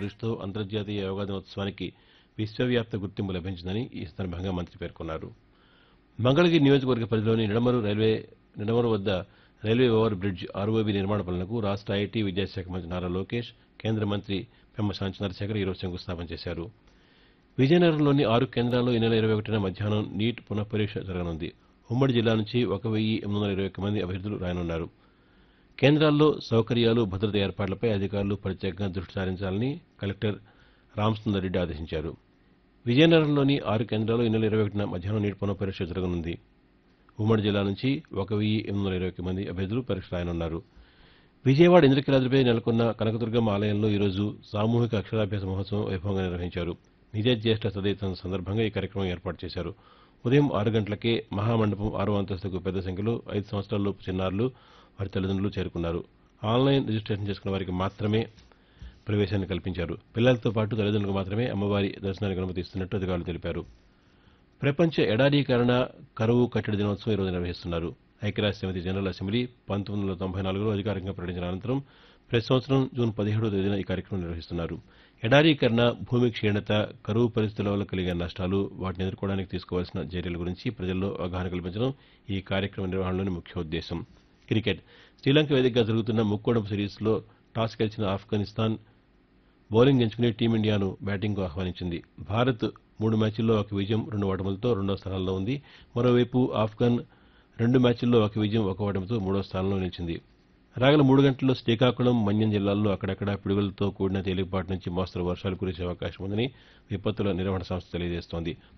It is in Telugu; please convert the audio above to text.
కృషితో అంతర్జాతీయ యోగా దినోత్సవానికి విశ్వవ్యాప్త గుర్తింపు లభించిందని ఈ సందర్భంగా మంత్రి పేర్కొన్నారు మంగళగిరి నియోజకవర్గ పరిధిలోని నిడమరు రైల్వే నిడమరు వద్ద రైల్వే ఓవర్ బ్రిడ్జ్ ఆర్ఓబీ నిర్మాణ పనులకు రాష్ట్ర ఐటీ విద్యాశాఖ మంత్రి నారా లోకేష్ కేంద్ర మంత్రి పెమ్మసాని చంద్రశేఖర్ ఈరోజు శంకుస్థాపన చేశారు విజయనగరంలోని ఆరు కేంద్రాల్లో ఈ నెల ఇరవై ఒకటిన మధ్యాహ్నం నీట్ పునఃపరీక్ష జరగనుంది ఉమ్మడి జిల్లా నుంచి ఒక వెయ్యి ఎనిమిది వందల ఇరవై ఒక్క మంది అభ్యర్థులు రాయనున్నారు కేంద్రాల్లో సౌకర్యాలు భద్రత ఏర్పాట్లపై అధికారులు ప్రత్యేకంగా దృష్టి సారించాలని కలెక్టర్ రామసుందర్ రెడ్డి ఆదేశించారు విజయనగరంలోని ఆరు కేంద్రాల్లో ఈ నెల ఇరవై ఒకటిన మధ్యాహ్నం నీటి పునఃపరీక్ష జరగనుంది ఉమ్మడి జిల్లా నుంచి ఒక వెయ్యి ఎనిమిది వందల ఇరవై ఒక్క మంది అభ్యర్థులు పరీక్ష రాయనున్నారు విజయవాడ ఇంద్రకీలాద్రిపై నెలకొన్న కనకదుర్గమ్మ ఆలయంలో ఈరోజు సామూహిక అక్షరాభ్యాస మహోత్సవం వైభవంగా నిర్వహించారు నిజ జ్యేష్ఠ సదైతం సందర్భంగా ఈ కార్యక్రమం ఏర్పాటు చేశారు ఉదయం ఆరు గంటలకే మహామండపం ఆరో అంతస్తుకు పెద్ద సంఖ్యలో ఐదు సంవత్సరాలలోపు చిన్నారులు వారి తల్లిదండ్రులు చేరుకున్నారు ఆన్లైన్ రిజిస్ట్రేషన్ చేసుకున్న వారికి మాత్రమే ప్రవేశాన్ని కల్పించారు పిల్లలతో పాటు తల్లిదండ్రులకు మాత్రమే అమ్మవారి దర్శనానికి అనుమతిస్తున్నట్టు అధికారులు తెలిపారు ప్రపంచ ఎడారీకరణ కరువు కట్టడి దినోత్సవం ఈరోజు నిర్వహిస్తున్నారు ఐక్యరాజ్య సమితి జనరల్ అసెంబ్లీ పంతొమ్మిది వందల తొంభై నాలుగులో అధికారికంగా ప్రకటించిన అనంతరం ప్రతి సంవత్సరం జూన్ పదిహేడవ తేదీన ఈ కార్యక్రమం నిర్వహిస్తున్నారు ఎడారీకరణ భూమి క్షీణత కరువు పరిస్థితుల వల్ల కలిగే నష్టాలు వాటిని ఎదుర్కోవడానికి తీసుకోవాల్సిన చర్యల గురించి ప్రజల్లో అవగాహన కల్పించడం ఈ కార్యక్రమ నిర్వహణలోని ముఖ్య ఉద్దేశం క్రికెట్ శ్రీలంక వేదికగా జరుగుతున్న ముక్కోడం సిరీస్లో టాస్ గెలిచిన ఆఫ్ఘనిస్తాన్ బౌలింగ్ ఎంచుకుని టీమిండియాను బ్యాటింగ్కు ఆహ్వానించింది భారత్ మూడు మ్యాచ్ల్లో ఒక విజయం రెండు ఓటములతో రెండో స్థానంలో ఉంది మరోవైపు ఆఫ్ఘన్ రెండు మ్యాచ్ల్లో ఒక విజయం ఒక ఓటమితో మూడో స్థానంలో నిలిచింది రాగల మూడు గంటల్లో శ్రీకాకుళం మన్యం జిల్లాల్లో అక్కడక్కడ పిడుగులతో కూడిన తేలికపాటి నుంచి మోస్తరు వర్షాలు కురిసే అవకాశం ఉందని విపత్తుల నిర్వహణ సంస్థ తెలియజేస్తోంది